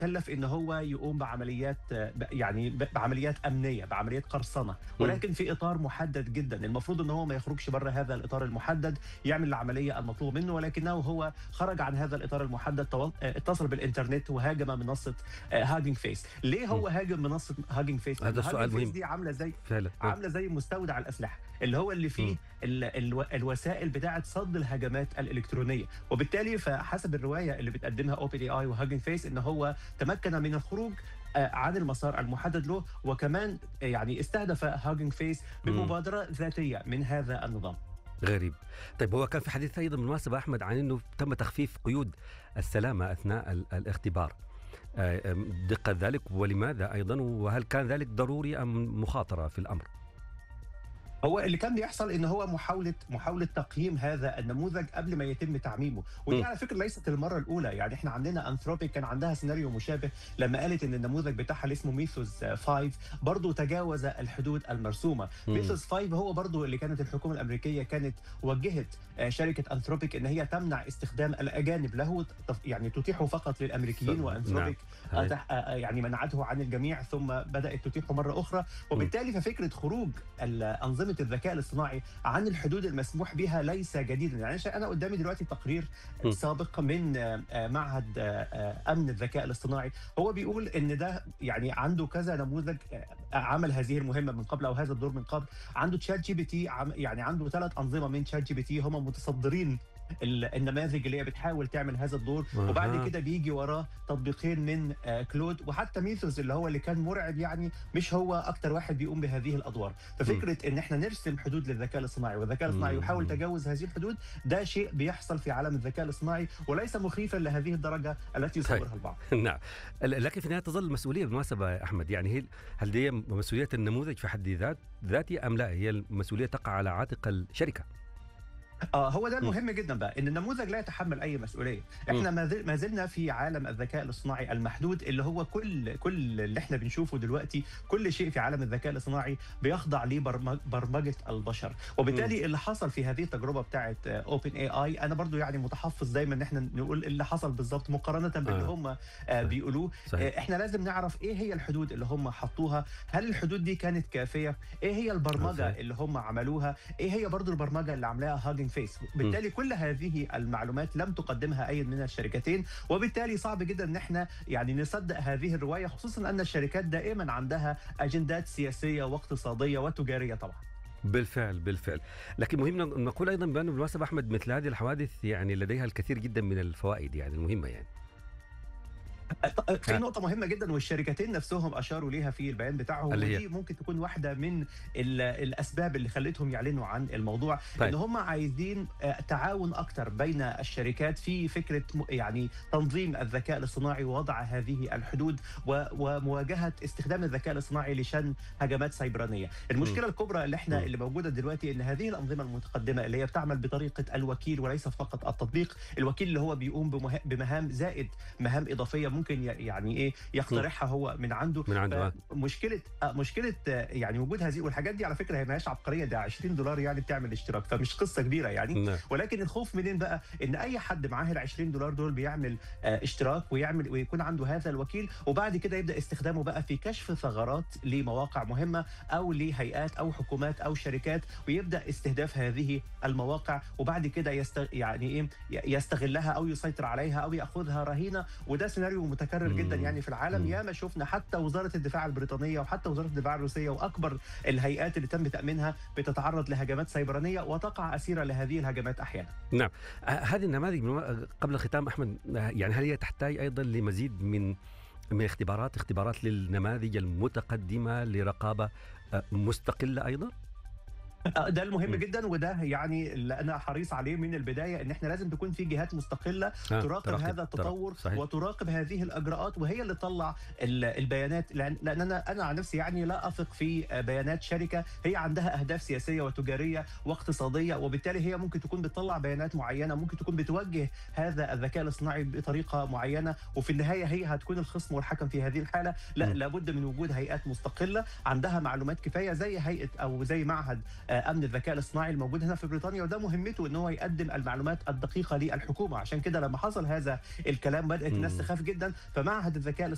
كلف ان هو يقوم بعمليات ب- يعني ب- بعمليات امنيه بعمليات قرصنه ولكن في اطار محدد جدا المفروض ان هو ما يخرجش بره هذا الاطار المحدد يعمل العمليه المطلوب منه ولكنه هو خرج عن هذا الاطار المحدد تو- اتصل بالانترنت وهاجم منصه هاجينج فيس ليه هو هاجم منصه هاجينج فيس هذا سؤال مهم. دي عامله زي فعلا آه. عامله زي مستودع الاسلحه اللي هو اللي فيه مم. ال ال الوسائل بتاعه صد الهجمات الالكترونيه وبالتالي فحسب الروايه اللي بتقدمها اوبن اي اي وهاجينج فيس ان هو تمكن من الخروج آه، عن المسار المحدد له وكمان آه، يعني استهدف هاجينج فيس بمبادره ذاتيه من هذا النظام غريب طيب هو كان في حديث ايضا بالمناسبه احمد عن انه تم تخفيف قيود السلامه اثناء ال- الاختبار آه، آم، دقه ذلك ولماذا ايضا وهل كان ذلك ضروري ام مخاطره في الامر هو اللي كان بيحصل ان هو محاوله محاوله تقييم هذا النموذج قبل ما يتم تعميمه ودي م. على فكره ليست المره الاولى يعني احنا عندنا انثروبيك كان عندها سيناريو مشابه لما قالت ان النموذج بتاعها اللي اسمه ميثوس 5 برضه تجاوز الحدود المرسومه م. ميثوس 5 هو برضه اللي كانت الحكومه الامريكيه كانت وجهت آه، شركه انثروبيك ان هي تمنع استخدام الاجانب له تف- يعني تتيحه فقط للامريكيين نعم. وانثروبيك آه، هاي. تح- آه، يعني منعته عن الجميع ثم بدات تتيحه مره اخرى وبالتالي ففكره خروج ال- انظمه الذكاء الاصطناعي عن الحدود المسموح بها ليس جديدا يعني أنا- انا قدامي دلوقتي تقرير م. سابق من آه، آه، معهد آه، آه، امن الذكاء الاصطناعي هو بيقول ان ده يعني عنده كذا نموذج آه، عمل هذه المهمه من قبل او هذا الدور من قبل عنده تشات جي بي تي عم- يعني عنده ثلاث انظمه من تشات جي بي تي هم متصدرين ال- النماذج اللي هي بتحاول تعمل هذا الدور أها. وبعد كده بيجي وراه تطبيقين من آه، كلود وحتى ميثوس اللي هو اللي كان مرعب يعني مش هو اكتر واحد بيقوم بهذه الادوار ففكره ان احنا نرسم حدود للذكاء الاصطناعي والذكاء الاصطناعي مم. يحاول تجاوز هذه الحدود ده شيء بيحصل في عالم الذكاء الاصطناعي وليس مخيفا لهذه الدرجه التي يصورها البعض نعم ل- لكن في النهايه تظل المسؤوليه بالمناسبه يا احمد يعني هي هل دي مسؤوليه النموذج في حد ذات ذاتي ام لا هي المسؤوليه تقع على عاتق الشركه اه هو ده م. المهم جدا بقى ان النموذج لا يتحمل اي مسؤوليه احنا ما زل- ما زلنا في عالم الذكاء الاصطناعي المحدود اللي هو كل كل اللي احنا بنشوفه دلوقتي كل شيء في عالم الذكاء الاصطناعي بيخضع لبرمجه البشر وبالتالي اللي حصل في هذه التجربه بتاعه اوبن اي اي انا برضو يعني متحفظ دايما ان احنا نقول اللي حصل بالظبط مقارنه باللي آه. هم آه بيقولوه صحيح آه، احنا لازم نعرف ايه هي الحدود اللي هم حطوها هل الحدود دي كانت كافيه ايه هي البرمجه صحيح. اللي هم عملوها ايه هي برضو البرمجه اللي عاملاها هاجينج فيس بالتالي كل هذه المعلومات لم تقدمها اي من الشركتين وبالتالي صعب جدا ان احنا يعني نصدق هذه الروايه خصوصا ان الشركات دائما عندها اجندات سياسيه واقتصاديه وتجاريه طبعا بالفعل بالفعل لكن مهم ن- نقول ايضا بانه بالمناسبه احمد مثل هذه الحوادث يعني لديها الكثير جدا من الفوائد يعني المهمه يعني في آه. نقطة مهمة جدا والشركتين نفسهم أشاروا ليها في البيان بتاعهم اللي هي؟ ودي ممكن تكون واحدة من ال- الأسباب اللي خلتهم يعلنوا عن الموضوع طيب. إن هم عايزين آه، تعاون أكتر بين الشركات في فكرة م- يعني تنظيم الذكاء الاصطناعي ووضع هذه الحدود و- ومواجهة استخدام الذكاء الاصطناعي لشن هجمات سيبرانية المشكلة الكبرى اللي احنا مم. اللي موجودة دلوقتي إن هذه الأنظمة المتقدمة اللي هي بتعمل بطريقة الوكيل وليس فقط التطبيق الوكيل اللي هو بيقوم بمه- بمهام زائد مهام اضافيه ممكن ي- يعني ايه يقترحها هو من عنده من عنده آه. مشكله مشكله آه، يعني وجود هذه والحاجات دي على فكره هي ماهيش عبقريه ده 20 دولار يعني بتعمل اشتراك فمش قصه كبيره يعني نعم. ولكن الخوف منين بقى ان اي حد معاه ال 20 دولار دول بيعمل آه، اشتراك ويعمل ويكون عنده هذا الوكيل وبعد كده يبدا استخدامه بقى في كشف ثغرات لمواقع مهمه او لهيئات او حكومات او شركات ويبدا استهداف هذه المواقع وبعد كده يست... يعني ايه ي- يستغلها او يسيطر عليها او ياخذها رهينه وده سيناريو متكرر مم. جدا يعني في العالم مم. ياما شفنا حتى وزاره الدفاع البريطانيه وحتى وزاره الدفاع الروسيه واكبر الهيئات اللي تم تامينها بتتعرض لهجمات سيبرانيه وتقع اسيره لهذه الهجمات احيانا نعم آه، هذه النماذج بالم- قبل الختام احمد آه، يعني هل هي تحتاج ايضا لمزيد من من اختبارات اختبارات للنماذج المتقدمه لرقابه آه، مستقله ايضا آه، ده المهم مم. جدا وده يعني اللي انا حريص عليه من البدايه ان احنا لازم تكون في جهات مستقله آه، تراقب تراقب- هذا التطور صحيح. وتراقب هذه الاجراءات وهي اللي تطلع ال- البيانات لان لان انا انا عن نفسي يعني لا اثق في بيانات شركه هي عندها اهداف سياسيه وتجاريه واقتصاديه وبالتالي هي ممكن تكون بتطلع بيانات معينه ممكن تكون بتوجه هذا الذكاء الاصطناعي بطريقه معينه وفي النهايه هي هتكون الخصم والحكم في هذه الحاله لا م. لابد من وجود هيئات مستقله عندها معلومات كفايه زي هيئه او زي معهد آه، امن الذكاء الاصطناعي الموجود هنا في بريطانيا وده مهمته ان هو يقدم المعلومات الدقيقه للحكومه عشان كده لما حصل هذا الكلام بدات الناس مم. تخاف جدا فمعهد الذكاء